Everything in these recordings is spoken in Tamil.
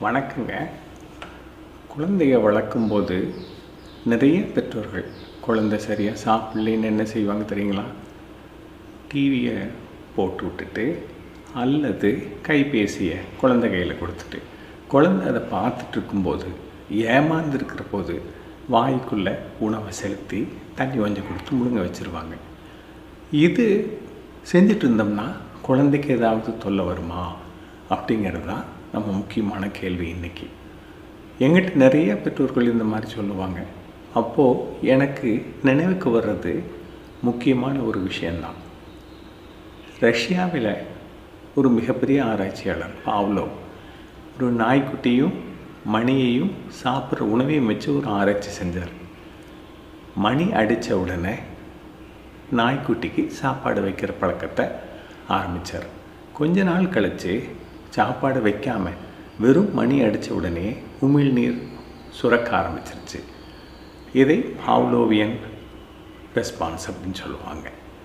வணக்கங்க குழந்தைய வளர்க்கும்போது நிறைய பெற்றோர்கள் குழந்தை சரியாக சாப்பிட்லேன்னு என்ன செய்வாங்க தெரியுங்களா டிவியை போட்டு விட்டுட்டு அல்லது கைபேசியை குழந்தை கையில் கொடுத்துட்டு குழந்தை அதை பார்த்துட்டு இருக்கும்போது ஏமாந்துருக்கிற போது வாய்க்குள்ளே உணவை செலுத்தி தண்ணி கொஞ்சம் கொடுத்து முழுங்க வச்சுருவாங்க இது செஞ்சுட்டு இருந்தோம்னா குழந்தைக்கு ஏதாவது தொல்லை வருமா அப்படிங்கிறது தான் நம்ம முக்கியமான கேள்வி இன்றைக்கி எங்கிட்ட நிறைய பெற்றோர்கள் இந்த மாதிரி சொல்லுவாங்க அப்போது எனக்கு நினைவுக்கு வர்றது முக்கியமான ஒரு விஷயந்தான் ரஷ்யாவில் ஒரு மிகப்பெரிய ஆராய்ச்சியாளர் பாவ்லோ ஒரு நாய்க்குட்டியும் மணியையும் சாப்பிட்ற உணவையும் வச்சு ஒரு ஆராய்ச்சி செஞ்சார் மணி அடித்த உடனே நாய்க்குட்டிக்கு சாப்பாடு வைக்கிற பழக்கத்தை ஆரம்பித்தார் கொஞ்ச நாள் கழித்து சாப்பாடு வைக்காமல் வெறும் மணி அடித்த உடனே உமிழ்நீர் சுரக்க ஆரம்பிச்சிருச்சு இதை பாவ்லோவியன் ரெஸ்பான்ஸ் அப்படின்னு சொல்லுவாங்க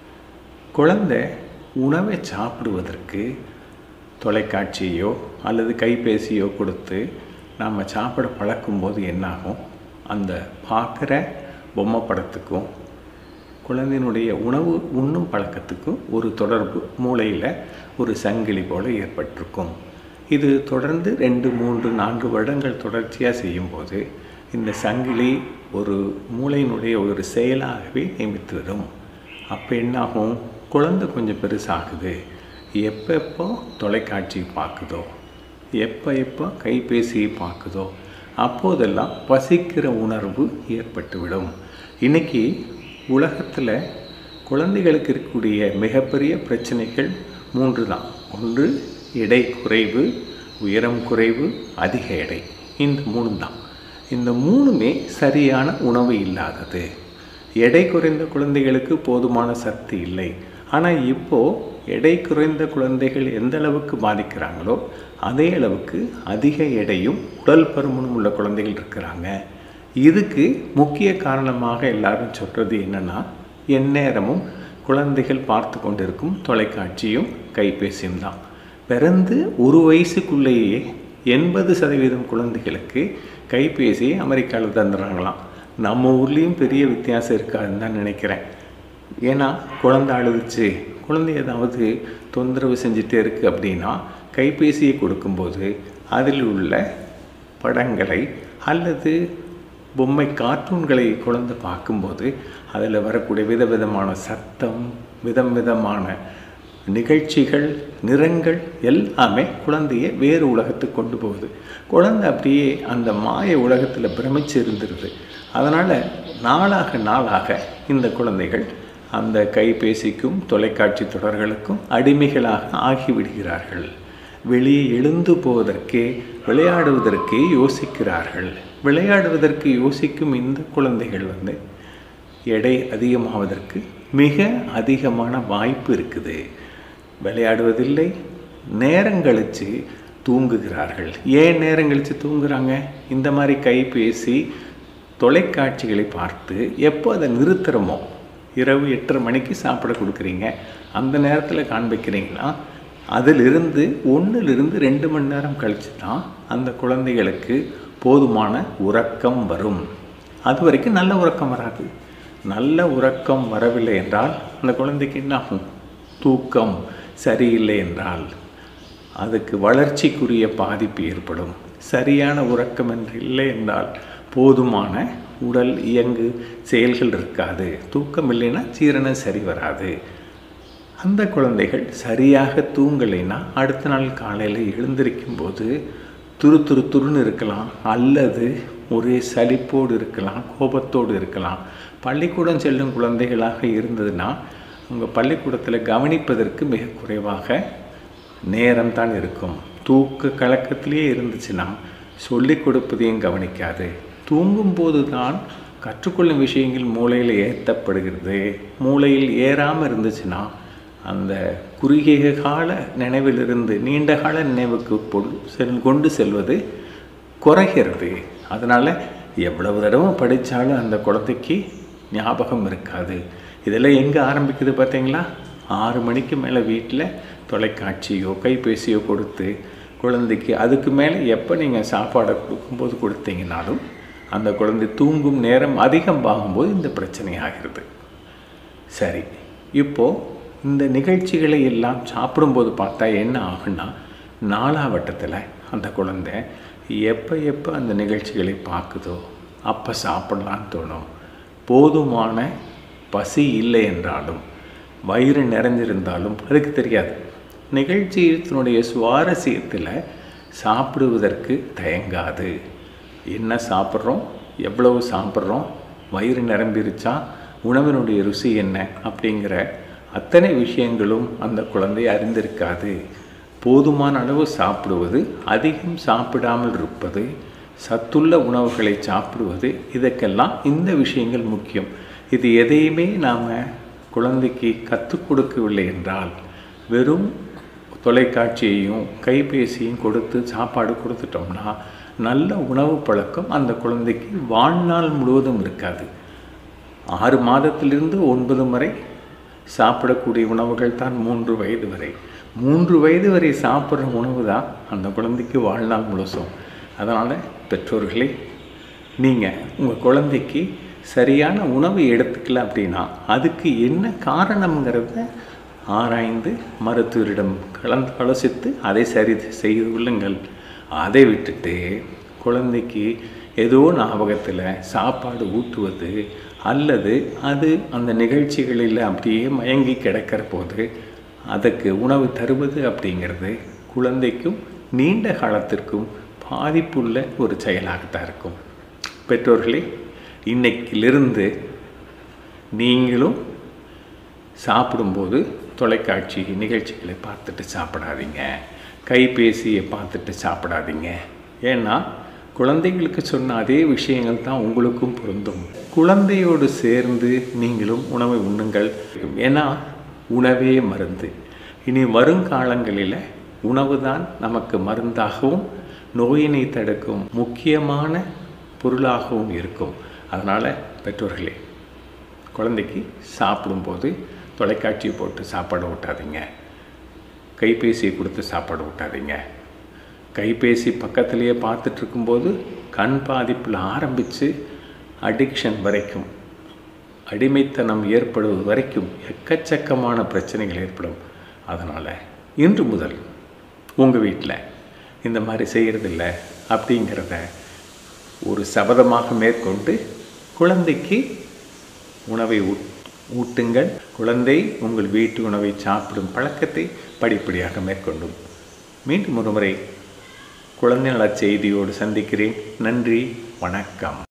குழந்தை உணவை சாப்பிடுவதற்கு தொலைக்காட்சியோ அல்லது கைபேசியோ கொடுத்து நாம் சாப்பிட பழக்கும்போது என்னாகும் அந்த பார்க்குற பொம்மை படத்துக்கும் குழந்தையினுடைய உணவு உண்ணும் பழக்கத்துக்கும் ஒரு தொடர்பு மூளையில் ஒரு சங்கிலி போல் ஏற்பட்டிருக்கும் இது தொடர்ந்து ரெண்டு மூன்று நான்கு வருடங்கள் தொடர்ச்சியாக செய்யும்போது இந்த சங்கிலி ஒரு மூளையினுடைய ஒரு செயலாகவே நியமித்துவிடும் அப்போ என்னாகும் குழந்தை கொஞ்சம் பெருசாகுது எப்பப்போ தொலைக்காட்சி பார்க்குதோ எப்போ எப்போ கைபேசியை பார்க்குதோ அப்போதெல்லாம் பசிக்கிற உணர்வு ஏற்பட்டுவிடும் இன்றைக்கி உலகத்தில் குழந்தைகளுக்கு இருக்கக்கூடிய மிகப்பெரிய பிரச்சனைகள் மூன்று தான் ஒன்று எடை குறைவு உயரம் குறைவு அதிக எடை இந்த மூணு தான் இந்த மூணுமே சரியான உணவு இல்லாதது எடை குறைந்த குழந்தைகளுக்கு போதுமான சக்தி இல்லை ஆனால் இப்போது எடை குறைந்த குழந்தைகள் எந்த அளவுக்கு பாதிக்கிறாங்களோ அதே அளவுக்கு அதிக எடையும் உடல் பருமனும் உள்ள குழந்தைகள் இருக்கிறாங்க இதுக்கு முக்கிய காரணமாக எல்லாரும் சொல்கிறது என்னென்னா எந்நேரமும் குழந்தைகள் பார்த்து கொண்டிருக்கும் தொலைக்காட்சியும் கைபேசியும் தான் பிறந்து ஒரு வயசுக்குள்ளேயே எண்பது சதவீதம் குழந்தைகளுக்கு கைபேசியை அமெரிக்காவில் தந்துடுறாங்களாம் நம்ம ஊர்லேயும் பெரிய வித்தியாசம் இருக்காதுன்னு தான் நினைக்கிறேன் ஏன்னா குழந்தை அழுதுச்சு குழந்தை ஏதாவது தொந்தரவு செஞ்சுட்டே இருக்குது அப்படின்னா கைபேசியை கொடுக்கும்போது அதில் உள்ள படங்களை அல்லது பொம்மை கார்ட்டூன்களை குழந்தை பார்க்கும்போது அதில் வரக்கூடிய விதவிதமான சத்தம் விதம் விதமான நிகழ்ச்சிகள் நிறங்கள் எல்லாமே குழந்தைய வேறு உலகத்துக்கு கொண்டு போகுது குழந்தை அப்படியே அந்த மாய உலகத்தில் பிரமிச்சு இருந்துருது அதனால் நாளாக நாளாக இந்த குழந்தைகள் அந்த கைபேசிக்கும் தொலைக்காட்சி தொடர்களுக்கும் அடிமைகளாக ஆகிவிடுகிறார்கள் வெளியே எழுந்து போவதற்கே விளையாடுவதற்கே யோசிக்கிறார்கள் விளையாடுவதற்கு யோசிக்கும் இந்த குழந்தைகள் வந்து எடை அதிகமாவதற்கு மிக அதிகமான வாய்ப்பு இருக்குது விளையாடுவதில்லை நேரம் கழித்து தூங்குகிறார்கள் ஏன் நேரம் கழித்து தூங்குறாங்க இந்த மாதிரி கைபேசி தொலைக்காட்சிகளை பார்த்து எப்போ அதை நிறுத்துகிறோமோ இரவு எட்டரை மணிக்கு சாப்பிட கொடுக்குறீங்க அந்த நேரத்தில் காண்பிக்கிறீங்கன்னா அதிலிருந்து ஒன்றிலிருந்து ரெண்டு மணி நேரம் கழித்து தான் அந்த குழந்தைகளுக்கு போதுமான உறக்கம் வரும் அது வரைக்கும் நல்ல உறக்கம் வராது நல்ல உறக்கம் வரவில்லை என்றால் அந்த குழந்தைக்கு என்ன ஆகும் தூக்கம் சரியில்லை என்றால் அதுக்கு வளர்ச்சிக்குரிய பாதிப்பு ஏற்படும் சரியான உறக்கம் என்று இல்லை என்றால் போதுமான உடல் இயங்கு செயல்கள் இருக்காது தூக்கம் இல்லைன்னா சீரணம் சரி வராது அந்த குழந்தைகள் சரியாக தூங்கலைன்னா அடுத்த நாள் காலையில் எழுந்திருக்கும் போது துரு துரு துருன்னு இருக்கலாம் அல்லது ஒரே சலிப்போடு இருக்கலாம் கோபத்தோடு இருக்கலாம் பள்ளிக்கூடம் செல்லும் குழந்தைகளாக இருந்ததுன்னா உங்கள் பள்ளிக்கூடத்தில் கவனிப்பதற்கு மிக குறைவாக நேரம் தான் இருக்கும் தூக்க கலக்கத்திலே இருந்துச்சுன்னா சொல்லிக் கொடுப்பதையும் கவனிக்காது தூங்கும்போது தான் கற்றுக்கொள்ளும் விஷயங்கள் மூளையில் ஏற்றப்படுகிறது மூளையில் ஏறாமல் இருந்துச்சுன்னா அந்த குறுகிய கால நினைவிலிருந்து நீண்ட கால நினைவுக்கு பொல் செல் கொண்டு செல்வது குறைகிறது அதனால் எவ்வளவு தடவை படித்தாலும் அந்த குழந்தைக்கு ஞாபகம் இருக்காது இதெல்லாம் எங்கே ஆரம்பிக்குது பார்த்தீங்களா ஆறு மணிக்கு மேலே வீட்டில் தொலைக்காட்சியோ கைபேசியோ கொடுத்து குழந்தைக்கு அதுக்கு மேலே எப்போ நீங்கள் சாப்பாடை கொடுக்கும்போது கொடுத்தீங்கனாலும் அந்த குழந்தை தூங்கும் நேரம் அதிகம் ஆகும்போது இந்த பிரச்சனை ஆகிறது சரி இப்போது இந்த நிகழ்ச்சிகளை எல்லாம் சாப்பிடும்போது பார்த்தா என்ன ஆகுன்னா நாலாவட்டத்தில் அந்த குழந்தை எப்போ எப்போ அந்த நிகழ்ச்சிகளை பார்க்குதோ அப்போ சாப்பிட்லான்னு தோணும் போதுமான பசி இல்லை என்றாலும் வயிறு நிறைஞ்சிருந்தாலும் அதுக்கு தெரியாது நிகழ்ச்சியினுடைய சுவாரஸ்யத்தில் சாப்பிடுவதற்கு தயங்காது என்ன சாப்பிட்றோம் எவ்வளவு சாப்பிட்றோம் வயிறு நிரம்பிருச்சா உணவினுடைய ருசி என்ன அப்படிங்கிற அத்தனை விஷயங்களும் அந்த குழந்தை அறிந்திருக்காது போதுமான அளவு சாப்பிடுவது அதிகம் சாப்பிடாமல் இருப்பது சத்துள்ள உணவுகளை சாப்பிடுவது இதற்கெல்லாம் இந்த விஷயங்கள் முக்கியம் இது எதையுமே நாம் குழந்தைக்கு கற்றுக் கொடுக்கவில்லை என்றால் வெறும் தொலைக்காட்சியையும் கைபேசியும் கொடுத்து சாப்பாடு கொடுத்துட்டோம்னா நல்ல உணவு பழக்கம் அந்த குழந்தைக்கு வாழ்நாள் முழுவதும் இருக்காது ஆறு மாதத்திலிருந்து ஒன்பது வரை சாப்பிடக்கூடிய உணவுகள் தான் மூன்று வயது வரை மூன்று வயது வரை சாப்பிட்ற உணவு தான் அந்த குழந்தைக்கு வாழ்நாள் முழுசும் அதனால் பெற்றோர்களே நீங்கள் உங்கள் குழந்தைக்கு சரியான உணவு எடுத்துக்கல அப்படின்னா அதுக்கு என்ன காரணங்கிறத ஆராய்ந்து மருத்துவரிடம் கலந்து ஆலோசித்து அதை சரி செய்து கொள்ளுங்கள் அதை விட்டுட்டு குழந்தைக்கு ஏதோ ஞாபகத்தில் சாப்பாடு ஊட்டுவது அல்லது அது அந்த நிகழ்ச்சிகளில் அப்படியே மயங்கி கிடக்கிற போது அதுக்கு உணவு தருவது அப்படிங்கிறது குழந்தைக்கும் நீண்ட காலத்திற்கும் பாதிப்புள்ள ஒரு செயலாகத்தான் இருக்கும் பெற்றோர்களே இன்னைக்கிலிருந்து நீங்களும் சாப்பிடும்போது தொலைக்காட்சி நிகழ்ச்சிகளை பார்த்துட்டு சாப்பிடாதீங்க கைபேசியை பார்த்துட்டு சாப்பிடாதீங்க ஏன்னா குழந்தைங்களுக்கு சொன்ன அதே விஷயங்கள் தான் உங்களுக்கும் பொருந்தும் குழந்தையோடு சேர்ந்து நீங்களும் உணவை உண்ணுங்கள் ஏன்னா உணவே மருந்து இனி வருங்காலங்களில் உணவு தான் நமக்கு மருந்தாகவும் நோயினை தடுக்கும் முக்கியமான பொருளாகவும் இருக்கும் அதனால் பெற்றோர்களே குழந்தைக்கு சாப்பிடும்போது தொலைக்காட்சி போட்டு சாப்பாடு ஊட்டாதீங்க கைபேசியை கொடுத்து சாப்பாடு ஊட்டாதீங்க கைபேசி பக்கத்திலேயே பார்த்துட்டு இருக்கும்போது கண் பாதிப்பில் ஆரம்பித்து அடிக்ஷன் வரைக்கும் அடிமைத்தனம் ஏற்படுவது வரைக்கும் எக்கச்சக்கமான பிரச்சனைகள் ஏற்படும் அதனால் இன்று முதல் உங்கள் வீட்டில் இந்த மாதிரி செய்கிறதில்ல அப்படிங்கிறத ஒரு சபதமாக மேற்கொண்டு குழந்தைக்கு உணவை ஊட் ஊட்டுங்கள் குழந்தை உங்கள் வீட்டு உணவை சாப்பிடும் பழக்கத்தை படிப்படியாக மேற்கொண்டும் மீண்டும் ஒரு முறை குழந்தை நலச் செய்தியோடு சந்திக்கிறேன் நன்றி வணக்கம்